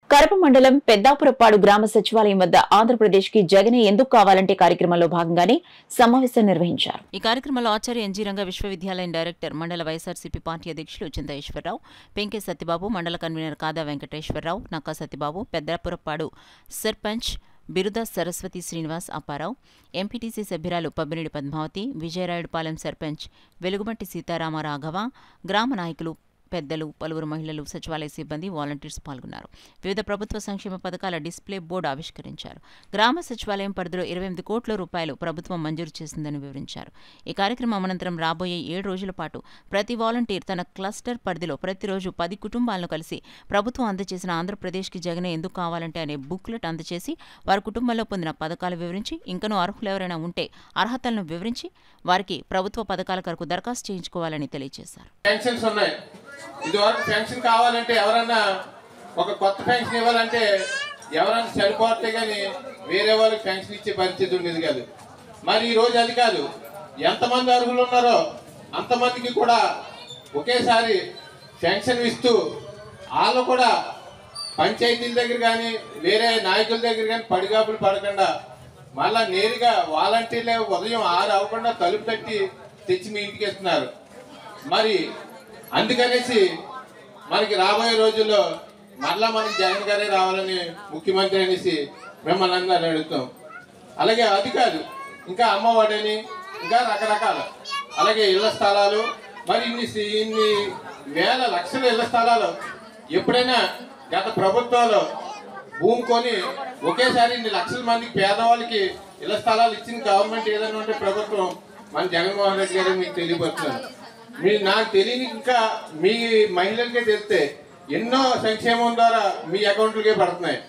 కరప మండలం పెద్దాపురపాడు గ్రామ సచివాలయం వద్ద ఆంధ్రప్రదేశ్ కి జగనే ఎందుకు కావాలంటే కార్యక్రమంలో భాగంగానే సమావేశం నిర్వహించారు ఈ కార్యక్రమంలో ఆచార్య ఎన్జీ రంగ విశ్వవిద్యాలయం డైరెక్టర్ మండల వైఎస్ఆర్సీపీ పార్టీ అధ్యక్షులు చింతేశ్వరరావు పెంకే సత్యబాబు మండల కన్వీనర్ కాదా వెంకటేశ్వరరావు నక్కా సత్యబాబు పెద్దాపురపాడు సర్పంచ్ బిరుద సరస్వతి శ్రీనివాస్ అప్పారావు ఎంపీటీసీ సభ్యురాలు పబ్బినేడి పద్మావతి విజయరాయుడుపాలెం సర్పంచ్ వెలుగుమట్టి సీతారామ రాఘవ గ్రామ నాయకులు పెద్దలు పలువురు మహిళలు సచివాలయ సిబ్బంది వాలంటీర్స్ పాల్గొన్నారు వివిధ ప్రభుత్వ సంక్షేమ పథకాల డిస్ప్లే బోర్డు ఆవిష్కరించారు గ్రామ సచివాలయం పరిధిలో ఇరవై ఎనిమిది కోట్ల రూపాయలు ప్రభుత్వం మంజూరు చేసిందని వివరించారు ఈ కార్యక్రమం అనంతరం రాబోయే ఏడు రోజుల పాటు ప్రతి వాలంటీర్ తన క్లస్టర్ పరిధిలో ప్రతిరోజు పది కుటుంబాలను కలిసి ప్రభుత్వం అందజేసిన ఆంధ్రప్రదేశ్కి జగనే ఎందుకు కావాలంటే అనే బుక్లెట్ అందజేసి వారి కుటుంబంలో పొందిన పథకాలు వివరించి ఇంకనూ అర్హులు ఎవరైనా ఉంటే అర్హతలను వివరించి వారికి ప్రభుత్వ పథకాల కొరకు దరఖాస్తు చేయించుకోవాలని తెలియజేశారు పెన్షన్స్ ఉన్నాయి ఇదివరకు పెన్షన్ కావాలంటే ఎవరన్నా ఒక కొత్త పెన్షన్ ఇవ్వాలంటే ఎవరన్నా చనిపోతే కానీ వేరే వాళ్ళకి పెన్షన్ ఇచ్చే పరిస్థితి ఉండేది కాదు మరి ఈ రోజు అది కాదు ఎంతమంది అర్హులు ఉన్నారో అంతమందికి కూడా ఒకేసారి పెన్షన్ ఇస్తూ వాళ్ళు కూడా పంచాయతీల దగ్గర కానీ వేరే నాయకుల దగ్గర కానీ పడిగాపులు పడకుండా మళ్ళా నేరుగా వాలంటీర్లే ఉదయం ఆరు అవ్వకుండా తలుపు తట్టి తెచ్చి మీ ఇంటికి ఇస్తున్నారు మరి అందుకనేసి మనకి రాబోయే రోజుల్లో మరలా మనకి జగన్ గారే రావాలని ముఖ్యమంత్రి అనేసి మిమ్మల్ని అందరూ అడుగుతాం అలాగే అది కాదు ఇంకా అమ్మఒడని ఇంకా రకరకాల అలాగే ఇళ్ల స్థలాలు మరి ఇన్ని సి- ఇన్ని వేల లక్షల ఇళ్ల స్థలాలు ఎప్పుడైనా గత ప్రభుత్వాలు భూమి కొని ఒకేసారి ఇన్ని లక్షల మందికి పేదవాళ్ళకి ఇళ్ల స్థలాలు ఇచ్చిన గవర్నమెంట్ ఏదైనా ఉంటే ప్రభుత్వం మన జగన్మోహన్ రెడ్డి గారు మీకు తెలియపరుస్తున్నారు మీ నాకు తెలియని ఇంకా మీ మహిళలకే తెలిస్తే ఎన్నో సంక్షేమం ద్వారా మీ అకౌంట్లకే పడుతున్నాయి